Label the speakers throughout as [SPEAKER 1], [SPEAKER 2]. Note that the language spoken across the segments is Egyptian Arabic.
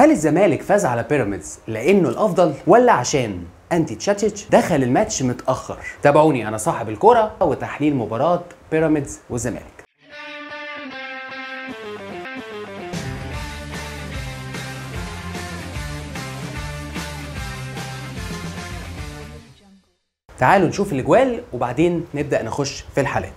[SPEAKER 1] هل الزمالك فاز على بيراميدز لانه الافضل ولا عشان انتي تشاتشيتش دخل الماتش متاخر تابعوني انا صاحب الكوره وتحليل مباراه بيراميدز والزمالك تعالوا نشوف الاجوال وبعدين نبدا نخش في الحالات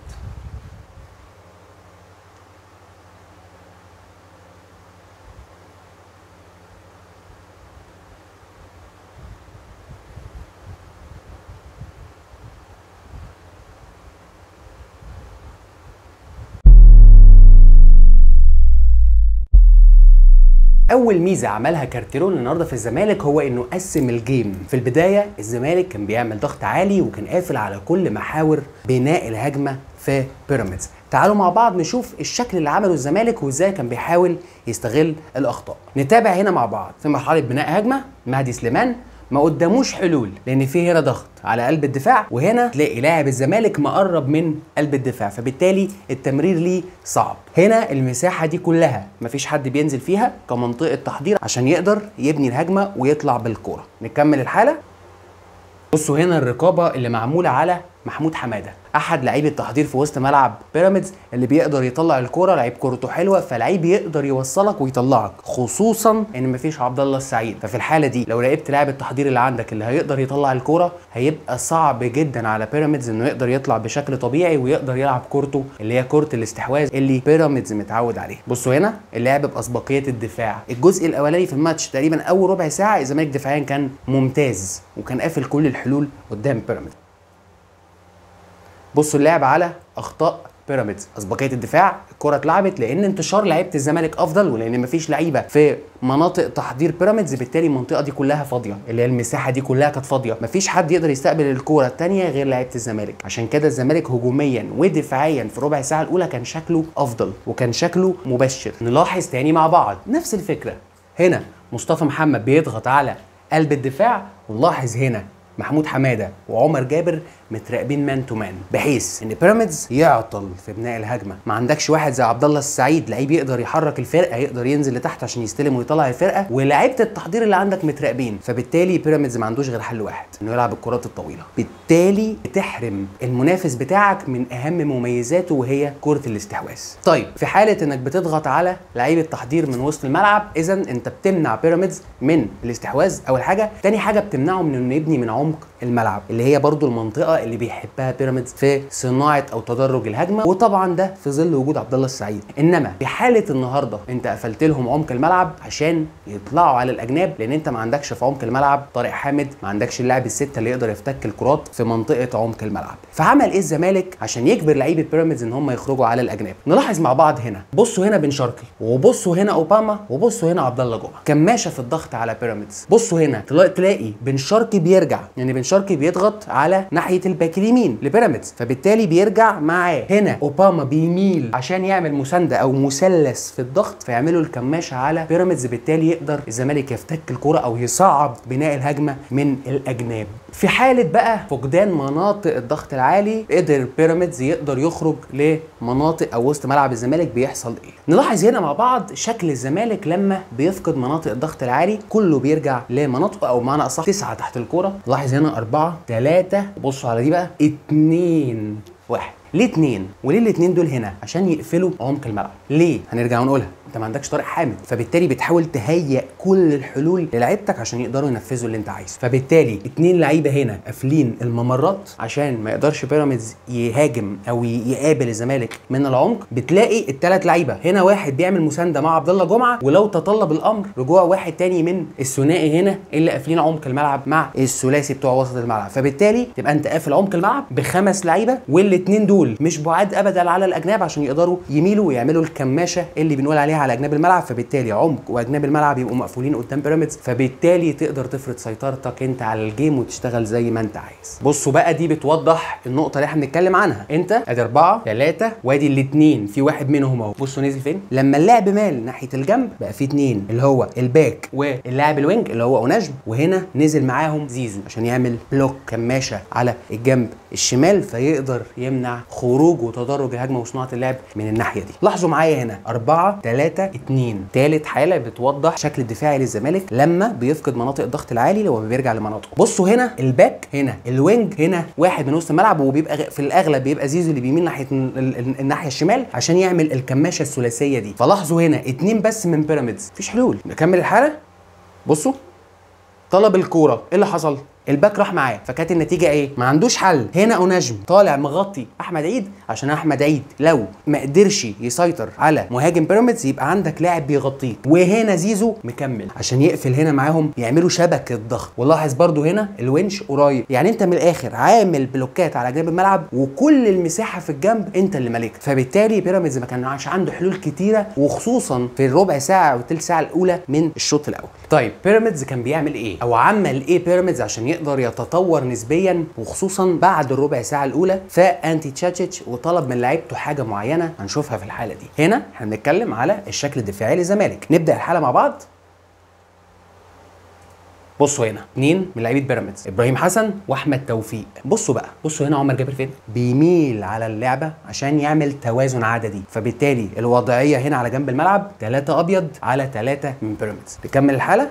[SPEAKER 1] اول ميزه عملها كارتيرون النهارده في الزمالك هو انه قسم الجيم في البدايه الزمالك كان بيعمل ضغط عالي وكان قافل على كل محاور بناء الهجمه في بيراميدز تعالوا مع بعض نشوف الشكل اللي عمله الزمالك وازاي كان بيحاول يستغل الاخطاء نتابع هنا مع بعض في مرحله بناء هجمه مهدي سليمان ما قداموش حلول لان في هنا ضغط على قلب الدفاع وهنا تلاقي لاعب الزمالك مقرب من قلب الدفاع فبالتالي التمرير ليه صعب هنا المساحه دي كلها مفيش حد بينزل فيها كمنطقه تحضير عشان يقدر يبني الهجمه ويطلع بالكوره نكمل الحاله بصوا هنا الرقابه اللي معموله على محمود حماده احد لعيبه التحضير في وسط ملعب بيراميدز اللي بيقدر يطلع الكوره لعيب كورته حلوه فلعيب يقدر يوصلك ويطلعك خصوصا ان مفيش عبد الله السعيد ففي الحاله دي لو لعبت لاعب التحضير اللي عندك اللي هيقدر يطلع الكوره هيبقى صعب جدا على بيراميدز انه يقدر يطلع بشكل طبيعي ويقدر يلعب كورته اللي هي كوره الاستحواذ اللي بيراميدز متعود عليه بصوا هنا اللعب باسبقيه الدفاع الجزء الاولاني في الماتش تقريبا اول ربع ساعه الزمالك دفاعيا كان ممتاز وكان قافل كل الحلول قدام بيراميدز بصوا اللعب على اخطاء بيراميدز اسبقيه الدفاع الكره اتلعبت لان انتشار لعيبه الزمالك افضل ولان مفيش لعيبه في مناطق تحضير بيراميدز بالتالي المنطقه دي كلها فاضيه اللي هي المساحه دي كلها كانت فاضيه مفيش حد يقدر يستقبل الكره الثانيه غير لعيبه الزمالك عشان كده الزمالك هجوميا ودفاعيا في ربع ساعه الاولى كان شكله افضل وكان شكله مبشر نلاحظ تاني مع بعض نفس الفكره هنا مصطفى محمد بيضغط على قلب الدفاع ونلاحظ هنا محمود حماده وعمر جابر متراقبين مان تو مان بحيث ان بيراميدز يعطل في بناء الهجمه ما عندكش واحد زي عبد الله السعيد لعيب يقدر يحرك الفرقه يقدر ينزل لتحت عشان يستلم ويطلع الفرقه ولاعيبه التحضير اللي عندك متراقبين فبالتالي بيراميدز ما عندوش غير حل واحد انه يلعب الكرات الطويله بالتالي بتحرم المنافس بتاعك من اهم مميزاته وهي كره الاستحواذ طيب في حاله انك بتضغط على لعيبه تحضير من وسط الملعب اذا انت بتمنع بيراميدز من الاستحواذ اول حاجه تاني حاجه بتمنعه من انه يبني من عمق الملعب اللي هي برضو المنطقه اللي بيحبها بيراميدز في صناعه او تدرج الهجمه وطبعا ده في ظل وجود عبد الله السعيد انما في حاله النهارده انت قفلت لهم عمق الملعب عشان يطلعوا على الاجناب لان انت ما عندكش في عمق الملعب طارق حامد ما عندكش اللاعب السته اللي يقدر يفتك الكرات في منطقه عمق الملعب فعمل ايه الزمالك عشان يجبر لعيبه بيراميدز ان هم يخرجوا على الاجناب نلاحظ مع بعض هنا بصوا هنا بن شرقي وبصوا هنا اوباما وبصوا هنا عبد الله جمعه كماشه في الضغط على بيراميدز بصوا هنا تلاقي بن شرقي بيرجع يعني بن شرقي بيضغط على ناحيه الباك اليمين لبيراميدز فبالتالي بيرجع معاه هنا اوباما بيميل عشان يعمل مسانده او مثلث في الضغط فيعملوا الكماشه على بيراميدز بالتالي يقدر الزمالك يفتك الكره او يصعب بناء الهجمه من الاجناب في حاله بقى فقدان مناطق الضغط العالي قدر بيراميدز يقدر يخرج لمناطق او وسط ملعب الزمالك بيحصل ايه نلاحظ هنا مع بعض شكل الزمالك لما بيفقد مناطق الضغط العالي كله بيرجع لمناطقه او معنى اصح تسعه تحت الكوره لاحظ هنا أربعة ثلاثة بصوا على دي بقى اتنين واحد ليه اتنين؟ وليه الاتنين دول هنا؟ عشان يقفلوا عمق الملعب. ليه؟ هنرجع ونقولها، انت ما عندكش طارق حامد، فبالتالي بتحاول تهيئ كل الحلول للعيبتك عشان يقدروا ينفذوا اللي انت عايزه. فبالتالي اتنين لعيبه هنا قافلين الممرات عشان ما يقدرش بيراميدز يهاجم او يقابل الزمالك من العمق، بتلاقي الثلاث لعيبه، هنا واحد بيعمل مسانده مع عبد الله جمعه ولو تطلب الامر رجوع واحد تاني من الثنائي هنا اللي قافلين عمق الملعب مع الثلاثي بتوع وسط الملعب، فبالتالي تبقى انت قافل عمق الملعب بخمس لعيبه والاثنين دول مش بعاد ابدا على الاجناب عشان يقدروا يميلوا ويعملوا الكماشه اللي بنقول عليها على اجناب الملعب فبالتالي عمق واجناب الملعب يبقوا مقفولين قدام بيراميدز فبالتالي تقدر تفرض سيطرتك انت على الجيم وتشتغل زي ما انت عايز بصوا بقى دي بتوضح النقطه اللي احنا بنتكلم عنها انت ادي اربعه ثلاثه وادي الاثنين في واحد منهم اهو بصوا نزل فين لما اللعب مال ناحيه الجنب بقى في اثنين اللي هو الباك واللاعب الوينج اللي هو اوناجم وهنا نزل معاهم زيزو عشان يعمل بلوك كماشه على الجنب الشمال فيقدر يمنع خروج وتدرج الهجمه وصناعه اللعب من الناحيه دي لاحظوا معايا هنا 4 3 2 ثالث حاله بتوضح شكل الدفاعي للزمالك لما بيفقد مناطق الضغط العالي لما بيرجع لمناطقه بصوا هنا الباك هنا الوينج هنا واحد من وسط الملعب وبيبقى غ- في الاغلب بيبقى زيزو اللي بيميل ناحيه ال- ال- الناحيه الشمال عشان يعمل الكماشه الثلاثيه دي فلاحظوا هنا اتنين بس من بيراميدز مفيش حلول نكمل الحاله بصوا طلب الكوره ايه اللي حصل الباك راح معاه فكانت النتيجه ايه ما عندوش حل هنا اوناجم طالع مغطي احمد عيد عشان احمد عيد لو ما قدرش يسيطر على مهاجم بيراميدز يبقى عندك لاعب بيغطيك وهنا زيزو مكمل عشان يقفل هنا معاهم يعملوا شبكه ضغط ولاحظ برضو هنا الونش قريب يعني انت من الاخر عامل بلوكات على جنب الملعب وكل المساحه في الجنب انت اللي مالكها فبالتالي بيراميدز ما كانش عنده حلول كتيره وخصوصا في الربع ساعه او الثلث ساعه الاولى من الشوط الاول طيب بيراميدز كان بيعمل ايه او عمل ايه بيراميدز عشان يقدر يتطور نسبيا وخصوصا بعد الربع ساعه الاولى فانتي تشاتشيتش وطلب من لعيبته حاجه معينه هنشوفها في الحاله دي هنا احنا بنتكلم على الشكل الدفاعي للزمالك نبدا الحاله مع بعض بصوا هنا اثنين من لعيبه بيراميدز ابراهيم حسن واحمد توفيق بصوا بقى بصوا هنا عمر جابر فين بيميل على اللعبه عشان يعمل توازن عددي فبالتالي الوضعيه هنا على جنب الملعب ثلاثة ابيض على ثلاثة من بيراميدز نكمل الحاله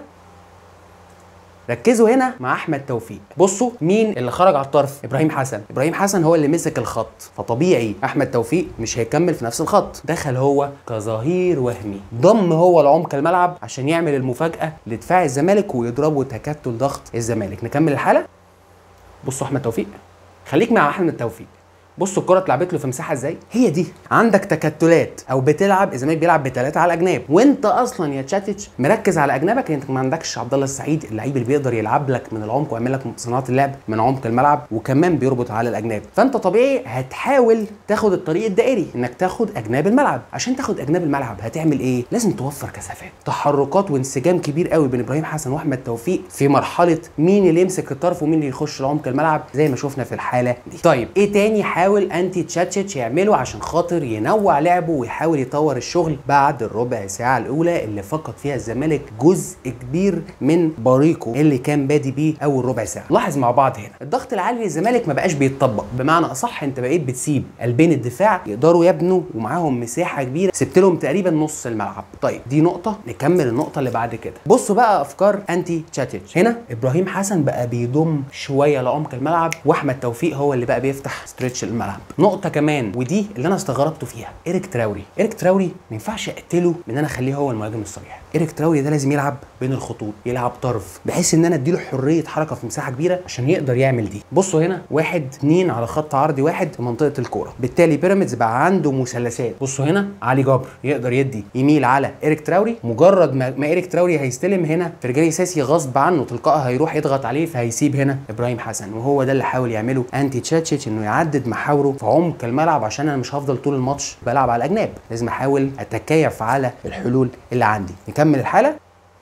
[SPEAKER 1] ركزوا هنا مع احمد توفيق بصوا مين اللي خرج على الطرف ابراهيم حسن ابراهيم حسن هو اللي مسك الخط فطبيعي احمد توفيق مش هيكمل في نفس الخط دخل هو كظهير وهمي ضم هو لعمق الملعب عشان يعمل المفاجاه لدفاع الزمالك ويضربوا تكتل ضغط الزمالك نكمل الحاله بصوا احمد توفيق خليك مع احمد توفيق بصوا الكره اتلعبت له في مساحه ازاي هي دي عندك تكتلات او بتلعب الزمالك بيلعب بثلاثه على الاجناب وانت اصلا يا تشاتيتش مركز على اجنابك انت ما عندكش عبد الله السعيد اللعيب اللي بيقدر يلعب لك من العمق ويعمل لك صناعه اللعب من عمق الملعب وكمان بيربط على الاجناب فانت طبيعي هتحاول تاخد الطريق الدائري انك تاخد اجناب الملعب عشان تاخد اجناب الملعب هتعمل ايه لازم توفر كثافات تحركات وانسجام كبير قوي بين ابراهيم حسن واحمد توفيق في مرحله مين اللي يمسك الطرف ومين اللي يخش لعمق الملعب زي ما شفنا في الحاله دي طيب ايه تاني حاول انتي تشاتشيتش يعمله عشان خاطر ينوع لعبه ويحاول يطور الشغل بعد الربع ساعه الاولى اللي فقد فيها الزمالك جزء كبير من بريقه اللي كان بادي بيه اول ربع ساعه لاحظ مع بعض هنا الضغط العالي للزمالك ما بقاش بيتطبق بمعنى اصح انت بقيت بتسيب قلبين الدفاع يقدروا يبنوا ومعاهم مساحه كبيره سبت لهم تقريبا نص الملعب طيب دي نقطه نكمل النقطه اللي بعد كده بصوا بقى افكار انتي تشاتيتش هنا ابراهيم حسن بقى بيضم شويه لعمق الملعب واحمد توفيق هو اللي بقى بيفتح ستريتش الملعب نقطه كمان ودي اللي انا استغربته فيها ايريك تراوري ايريك تراوري ما ينفعش اقتله ان انا اخليه هو المهاجم الصريح ايريك تراوري ده لازم يلعب بين الخطوط يلعب طرف بحيث ان انا اديله حريه حركه في مساحه كبيره عشان يقدر يعمل دي بصوا هنا واحد اتنين على خط عرضي واحد في منطقه الكوره بالتالي بيراميدز بقى عنده مثلثات بصوا هنا علي جبر يقدر يدي يميل على ايريك تراوري مجرد ما, ما ايريك تراوري هيستلم هنا فرجاني ساسي غصب عنه تلقائها هيروح يضغط عليه فهيسيب هنا ابراهيم حسن وهو ده اللي حاول يعمله انتي تشاتشيتش انه يعدد محاوره في عمق الملعب عشان انا مش هفضل طول الماتش بلعب على الاجناب لازم احاول اتكيف على الحلول اللي عندي نكمل الحاله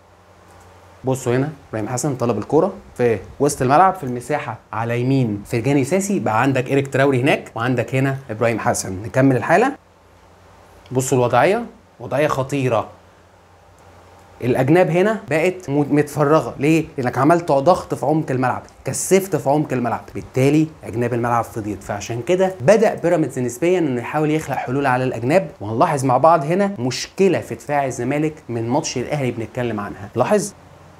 [SPEAKER 1] بصوا هنا ابراهيم حسن طلب الكوره في وسط الملعب في المساحه على يمين فرجاني ساسي بقى عندك ايريك تراوري هناك وعندك هنا ابراهيم حسن نكمل الحاله بصوا الوضعيه وضعيه خطيره الاجناب هنا بقت م- متفرغه ليه لانك عملت ضغط في عمق الملعب كثفت في عمق الملعب بالتالي اجناب الملعب فضيت فعشان كده بدا بيراميدز نسبيا انه يحاول يخلق حلول على الاجناب وهنلاحظ مع بعض هنا مشكله في دفاع الزمالك من ماتش الاهلي بنتكلم عنها لاحظ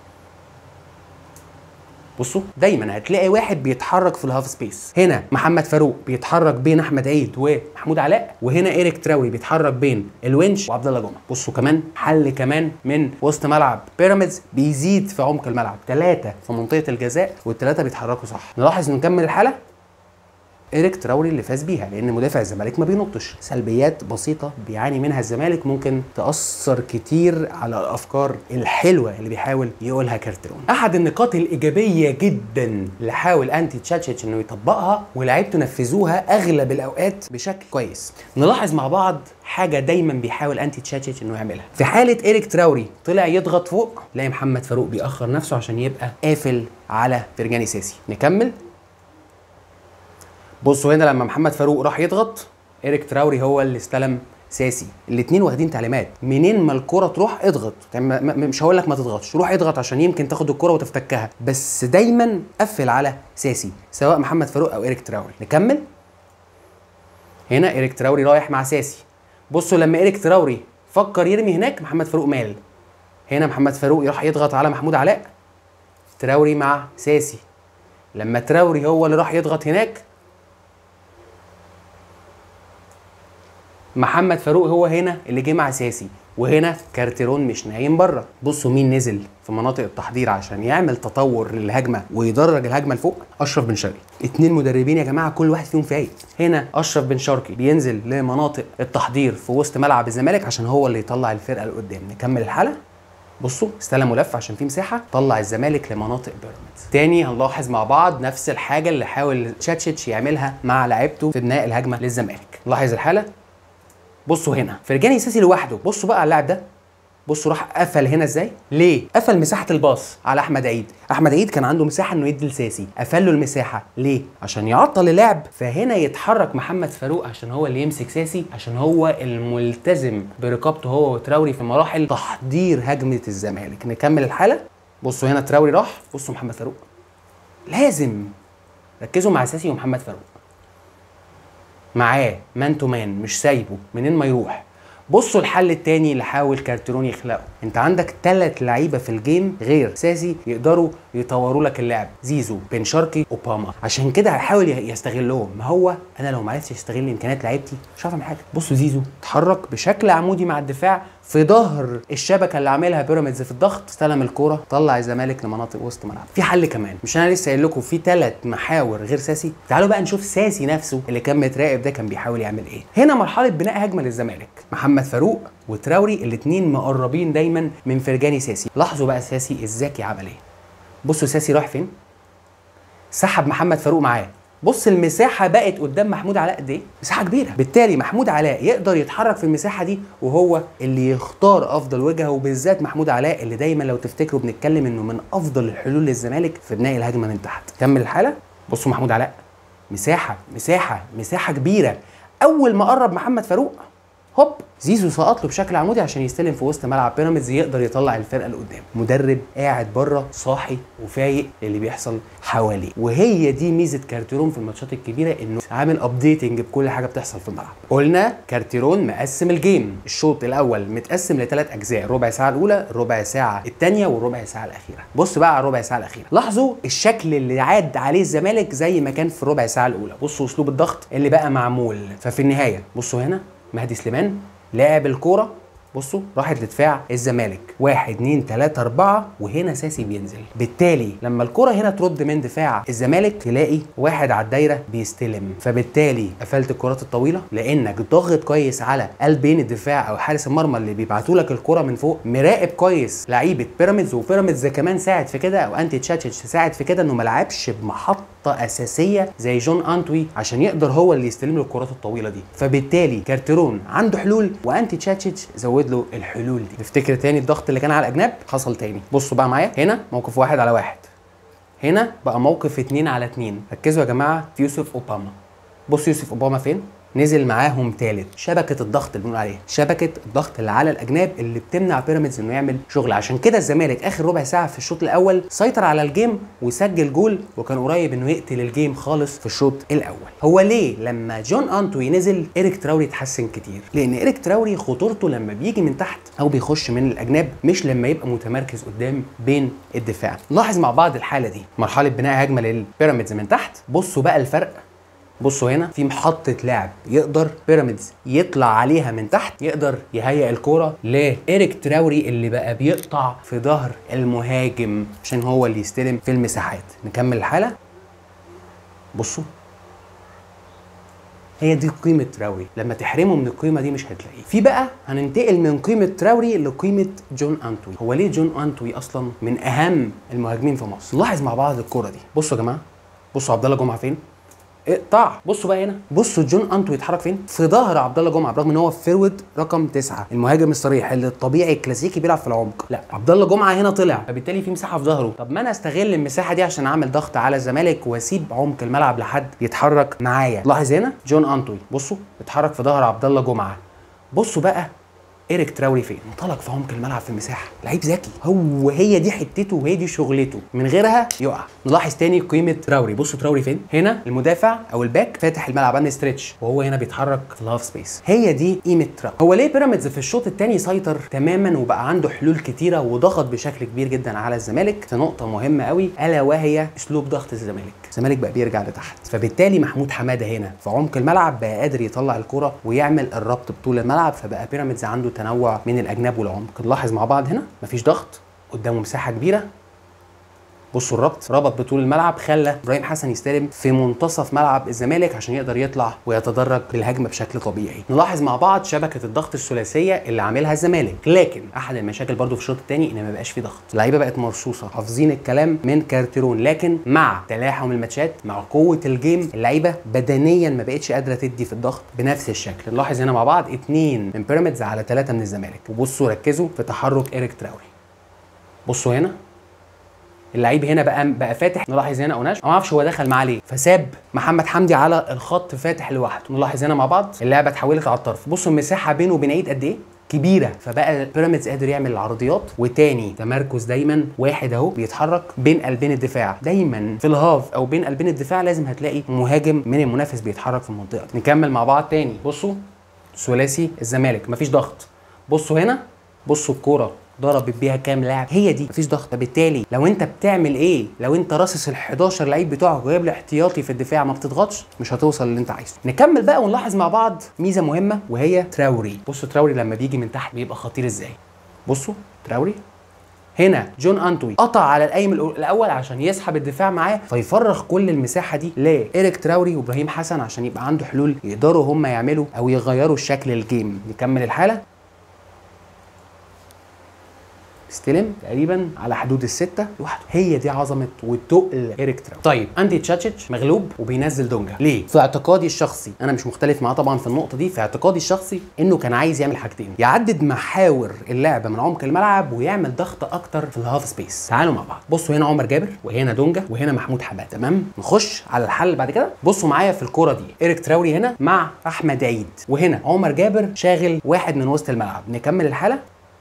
[SPEAKER 1] بصوا دايما هتلاقي واحد بيتحرك في الهاف سبيس هنا محمد فاروق بيتحرك بين احمد عيد ومحمود علاء وهنا ايريك تراوي بيتحرك بين الونش وعبد الله جمعه بصوا كمان حل كمان من وسط ملعب بيراميدز بيزيد في عمق الملعب ثلاثه في منطقه الجزاء والثلاثه بيتحركوا صح نلاحظ نكمل الحاله ايريك تراوري اللي فاز بيها لان مدافع الزمالك ما بينطش سلبيات بسيطه بيعاني منها الزمالك ممكن تاثر كتير على الافكار الحلوه اللي بيحاول يقولها كارترون احد النقاط الايجابيه جدا اللي حاول انتي تشاتشيتش انه يطبقها ولاعيبته نفذوها اغلب الاوقات بشكل كويس نلاحظ مع بعض حاجه دايما بيحاول انتي تشاتشيتش انه يعملها في حاله ايريك تراوري طلع يضغط فوق تلاقي محمد فاروق بيأخر نفسه عشان يبقى قافل على فرجاني ساسي نكمل بصوا هنا لما محمد فاروق راح يضغط ايريك تراوري هو اللي استلم ساسي الاثنين واخدين تعليمات منين ما الكره تروح اضغط يعني ما- ما- مش هقول لك ما تضغطش روح اضغط عشان يمكن تاخد الكره وتفتكها بس دايما قفل على ساسي سواء محمد فاروق او ايريك تراوري نكمل هنا ايريك تراوري رايح مع ساسي بصوا لما ايريك تراوري فكر يرمي هناك محمد فاروق مال هنا محمد فاروق راح يضغط على محمود علاء تراوري مع ساسي لما تراوري هو اللي راح يضغط هناك محمد فاروق هو هنا اللي جه مع ساسي وهنا كارتيرون مش نايم بره بصوا مين نزل في مناطق التحضير عشان يعمل تطور للهجمه ويدرج الهجمه لفوق اشرف بن شرقي اتنين مدربين يا جماعه كل واحد فيهم فايق هنا اشرف بن شرقي بينزل لمناطق التحضير في وسط ملعب الزمالك عشان هو اللي يطلع الفرقه لقدام نكمل الحلقه بصوا استلم ولف عشان في مساحه طلع الزمالك لمناطق بيراميدز تاني هنلاحظ مع بعض نفس الحاجه اللي حاول تشاتشيتش يعملها مع لعيبته في بناء الهجمه للزمالك لاحظ الحاله بصوا هنا فرجاني ساسي لوحده بصوا بقى على اللاعب ده بصوا راح قفل هنا ازاي ليه قفل مساحه الباص على احمد عيد احمد عيد كان عنده مساحه انه يدي لساسي قفل له المساحه ليه عشان يعطل اللعب فهنا يتحرك محمد فاروق عشان هو اللي يمسك ساسي عشان هو الملتزم برقابته هو وتراوري في مراحل تحضير هجمه الزمالك نكمل الحاله بصوا هنا تراوري راح بصوا محمد فاروق لازم ركزوا مع ساسي ومحمد فاروق معاه مان تو مان مش سايبه منين ما يروح بصوا الحل التاني اللي حاول كارتيرون يخلقه انت عندك ثلاث لعيبه في الجيم غير ساسي يقدروا يطوروا لك اللعب زيزو بن شرقي اوباما عشان كده هيحاول يستغلهم ما هو انا لو ما عرفتش استغل امكانيات لعيبتي مش هعرف اعمل حاجه بصوا زيزو اتحرك بشكل عمودي مع الدفاع في ظهر الشبكه اللي عاملها بيراميدز في الضغط استلم الكوره طلع الزمالك لمناطق وسط ملعب في حل كمان مش انا لسه قايل لكم في ثلاث محاور غير ساسي تعالوا بقى نشوف ساسي نفسه اللي كان متراقب ده كان بيحاول يعمل ايه هنا مرحله بناء هجمه للزمالك محمد فاروق وتراوري الاثنين مقربين دايما من فرجاني ساسي لاحظوا بقى ساسي الذكي عمل ايه بصوا ساسي راح فين سحب محمد فاروق معاه بص المساحة بقت قدام محمود علاء قد ايه؟ مساحة كبيرة، بالتالي محمود علاء يقدر يتحرك في المساحة دي وهو اللي يختار أفضل وجهة وبالذات محمود علاء اللي دايما لو تفتكروا بنتكلم إنه من أفضل الحلول للزمالك في بناء الهجمة من تحت. كمل الحالة، بصوا محمود علاء مساحة مساحة مساحة كبيرة، أول ما قرب محمد فاروق هوب زيزو سقط له بشكل عمودي عشان يستلم في وسط ملعب بيراميدز يقدر يطلع الفرقه لقدام مدرب قاعد بره صاحي وفايق اللي بيحصل حواليه وهي دي ميزه كارتيرون في الماتشات الكبيره انه عامل ابديتنج بكل حاجه بتحصل في الملعب قلنا كارتيرون مقسم الجيم الشوط الاول متقسم لثلاث اجزاء الربع ساعه الاولى الربع ساعه الثانيه والربع ساعه الاخيره بص بقى على الربع ساعه الاخيره لاحظوا الشكل اللي عاد عليه الزمالك زي ما كان في الربع ساعه الاولى بصوا اسلوب الضغط اللي بقى معمول ففي النهايه بصوا هنا مهدي سليمان لاعب الكوره بصوا راحت لدفاع الزمالك واحد اتنين تلاتة أربعة وهنا ساسي بينزل بالتالي لما الكرة هنا ترد من دفاع الزمالك تلاقي واحد على الدايرة بيستلم فبالتالي قفلت الكرات الطويلة لأنك ضاغط كويس على قلبين الدفاع أو حارس المرمى اللي بيبعتوا لك الكرة من فوق مراقب كويس لعيبة بيراميدز وبيراميدز كمان ساعد في كده أو أنتي تشاتشيتش ساعد في كده إنه ما لعبش بمحطة اساسيه زي جون انتوي عشان يقدر هو اللي يستلم له الكرات الطويله دي فبالتالي كارتيرون عنده حلول وانتي تشاتشيتش زود له الحلول دي نفتكر تاني الضغط اللي كان على الاجناب حصل تاني بصوا بقى معايا هنا موقف واحد على واحد هنا بقى موقف اتنين على اتنين ركزوا يا جماعه في يوسف اوباما بصوا يوسف اوباما فين نزل معاهم ثالث شبكه الضغط اللي بنقول عليها شبكه الضغط اللي على الاجناب اللي بتمنع بيراميدز انه يعمل شغل عشان كده الزمالك اخر ربع ساعه في الشوط الاول سيطر على الجيم وسجل جول وكان قريب انه يقتل الجيم خالص في الشوط الاول هو ليه لما جون انتوي نزل ايريك تراوري اتحسن كتير لان ايريك تراوري خطورته لما بيجي من تحت او بيخش من الاجناب مش لما يبقى متمركز قدام بين الدفاع لاحظ مع بعض الحاله دي مرحله بناء هجمه للبيراميدز من تحت بصوا بقى الفرق بصوا هنا في محطة لعب يقدر بيراميدز يطلع عليها من تحت يقدر يهيئ الكورة لإيريك تراوري اللي بقى بيقطع في ظهر المهاجم عشان هو اللي يستلم في المساحات نكمل الحالة بصوا هي دي قيمة تراوري لما تحرمه من القيمة دي مش هتلاقيه في بقى هننتقل من قيمة تراوري لقيمة جون أنتوي هو ليه جون أنتوي أصلا من أهم المهاجمين في مصر لاحظ مع بعض الكرة دي بصوا يا جماعة بصوا عبد الله جمعة فين اقطع بصوا بقى هنا بصوا جون انتو يتحرك فين في ظهر عبد الله جمعه برغم ان هو فيرود رقم تسعة المهاجم الصريح اللي الطبيعي الكلاسيكي بيلعب في العمق لا عبد الله جمعه هنا طلع فبالتالي في مساحه في ظهره طب ما انا استغل المساحه دي عشان اعمل ضغط على الزمالك واسيب عمق الملعب لحد يتحرك معايا لاحظ هنا جون انتوي بصوا اتحرك في ظهر عبد الله جمعه بصوا بقى ايريك تراوري فين انطلق في عمق الملعب في المساحه لعيب ذكي هو هي دي حتته وهي دي شغلته من غيرها يقع نلاحظ تاني قيمه تراوري بصوا تراوري فين هنا المدافع او الباك فاتح الملعب عند ستريتش وهو هنا بيتحرك في الهاف سبيس هي دي قيمه تراوري هو ليه بيراميدز في الشوط الثاني سيطر تماما وبقى عنده حلول كتيره وضغط بشكل كبير جدا على الزمالك في نقطه مهمه قوي الا وهي اسلوب ضغط الزمالك الزمالك بقى بيرجع لتحت فبالتالي محمود حماده هنا في عمق الملعب بقى قادر يطلع الكره ويعمل الربط بطول الملعب فبقى بيراميدز عنده تنوع من الاجناب والعمق نلاحظ مع بعض هنا مفيش ضغط قدامه مساحه كبيره بصوا الربط ربط بطول الملعب خلى ابراهيم حسن يستلم في منتصف ملعب الزمالك عشان يقدر يطلع ويتدرج بالهجمه بشكل طبيعي نلاحظ مع بعض شبكه الضغط الثلاثيه اللي عاملها الزمالك لكن احد المشاكل برضو في الشوط الثاني ان ما بقاش في ضغط اللعيبه بقت مرصوصه حافظين الكلام من كارتيرون لكن مع تلاحم الماتشات مع قوه الجيم اللعيبه بدنيا ما بقتش قادره تدي في الضغط بنفس الشكل نلاحظ هنا مع بعض اثنين من بيراميدز على ثلاثه من الزمالك وبصوا ركزوا في تحرك ايريك تراوري بصوا هنا اللعيب هنا بقى بقى فاتح نلاحظ هنا اوناش ما اعرفش هو دخل معاه ليه فساب محمد حمدي على الخط فاتح لوحده نلاحظ هنا مع بعض اللعبه اتحولت على الطرف بصوا المساحه بينه وبين عيد قد ايه كبيره فبقى بيراميدز قادر يعمل العرضيات وتاني تمركز دايما واحد اهو بيتحرك بين قلبين الدفاع دايما في الهاف او بين قلبين الدفاع لازم هتلاقي مهاجم من المنافس بيتحرك في المنطقه دي. نكمل مع بعض تاني بصوا ثلاثي الزمالك مفيش ضغط بصوا هنا بصوا الكوره ضربت بيها كام لاعب هي دي مفيش ضغط فبالتالي لو انت بتعمل ايه لو انت راصص ال 11 لعيب بتوعك وجايب له احتياطي في الدفاع ما بتضغطش مش هتوصل اللي انت عايزه نكمل بقى ونلاحظ مع بعض ميزه مهمه وهي تراوري بصوا تراوري لما بيجي من تحت بيبقى خطير ازاي بصوا تراوري هنا جون انتوي قطع على القايم الاول عشان يسحب الدفاع معاه فيفرغ كل المساحه دي لايريك تراوري وابراهيم حسن عشان يبقى عنده حلول يقدروا هم يعملوا او يغيروا شكل الجيم نكمل الحاله استلم تقريبا على حدود الستة لوحده هي دي عظمه وتقل ايريك تراوري طيب اندي تشاتشيتش مغلوب وبينزل دونجا ليه في اعتقادي الشخصي انا مش مختلف معاه طبعا في النقطه دي في اعتقادي الشخصي انه كان عايز يعمل حاجتين يعدد محاور اللعبه من عمق الملعب ويعمل ضغط اكتر في الهاف سبيس تعالوا مع بعض بصوا هنا عمر جابر وهنا دونجا وهنا محمود حماد تمام نخش على الحل بعد كده بصوا معايا في الكوره دي ايريك تراوري هنا مع احمد عيد وهنا عمر جابر شاغل واحد من وسط الملعب نكمل الحاله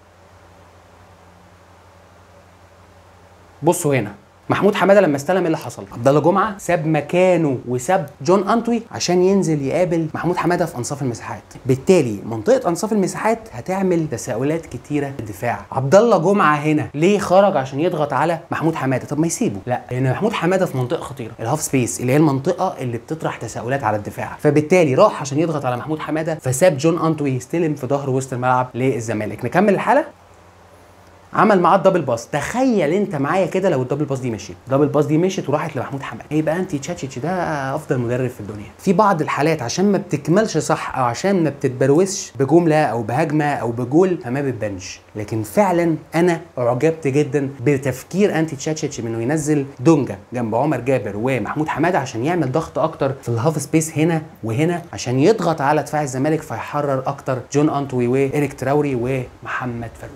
[SPEAKER 1] بصوا هنا محمود حماده لما استلم ايه اللي حصل؟ عبد الله جمعه ساب مكانه وساب جون انتوي عشان ينزل يقابل محمود حماده في انصاف المساحات، بالتالي منطقه انصاف المساحات هتعمل تساؤلات كتيره في الدفاع، عبد الله جمعه هنا ليه خرج عشان يضغط على محمود حماده؟ طب ما يسيبه، لا لان محمود حماده في منطقه خطيره، الهاف سبيس اللي هي المنطقه اللي بتطرح تساؤلات على الدفاع، فبالتالي راح عشان يضغط على محمود حماده فساب جون انتوي يستلم في ظهر وسط الملعب للزمالك، نكمل الحاله؟ عمل معاه الدبل باس تخيل انت معايا كده لو الدبل باس دي مشيت الدبل باس دي مشيت وراحت لمحمود حماد يبقى انت تشاتشيتش ده افضل مدرب في الدنيا في بعض الحالات عشان ما بتكملش صح او عشان ما بتتبروزش بجمله او بهجمه او بجول فما بتبانش لكن فعلا انا اعجبت جدا بتفكير انتي تشاتشيتش انه ينزل دونجا جنب عمر جابر ومحمود حماده عشان يعمل ضغط اكتر في الهاف سبيس هنا وهنا عشان يضغط على دفاع الزمالك فيحرر اكتر جون انتوي وايريك تراوري ومحمد فاروق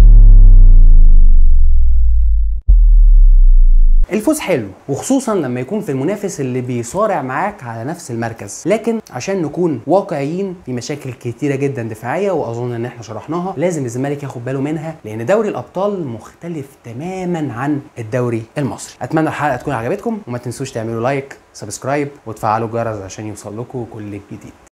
[SPEAKER 1] الفوز حلو وخصوصا لما يكون في المنافس اللي بيصارع معاك على نفس المركز لكن عشان نكون واقعيين في مشاكل كتيره جدا دفاعيه واظن ان احنا شرحناها لازم الزمالك ياخد باله منها لان دوري الابطال مختلف تماما عن الدوري المصري اتمنى الحلقه تكون عجبتكم وما تنسوش تعملوا لايك سبسكرايب وتفعلوا الجرس عشان يوصل لكم كل جديد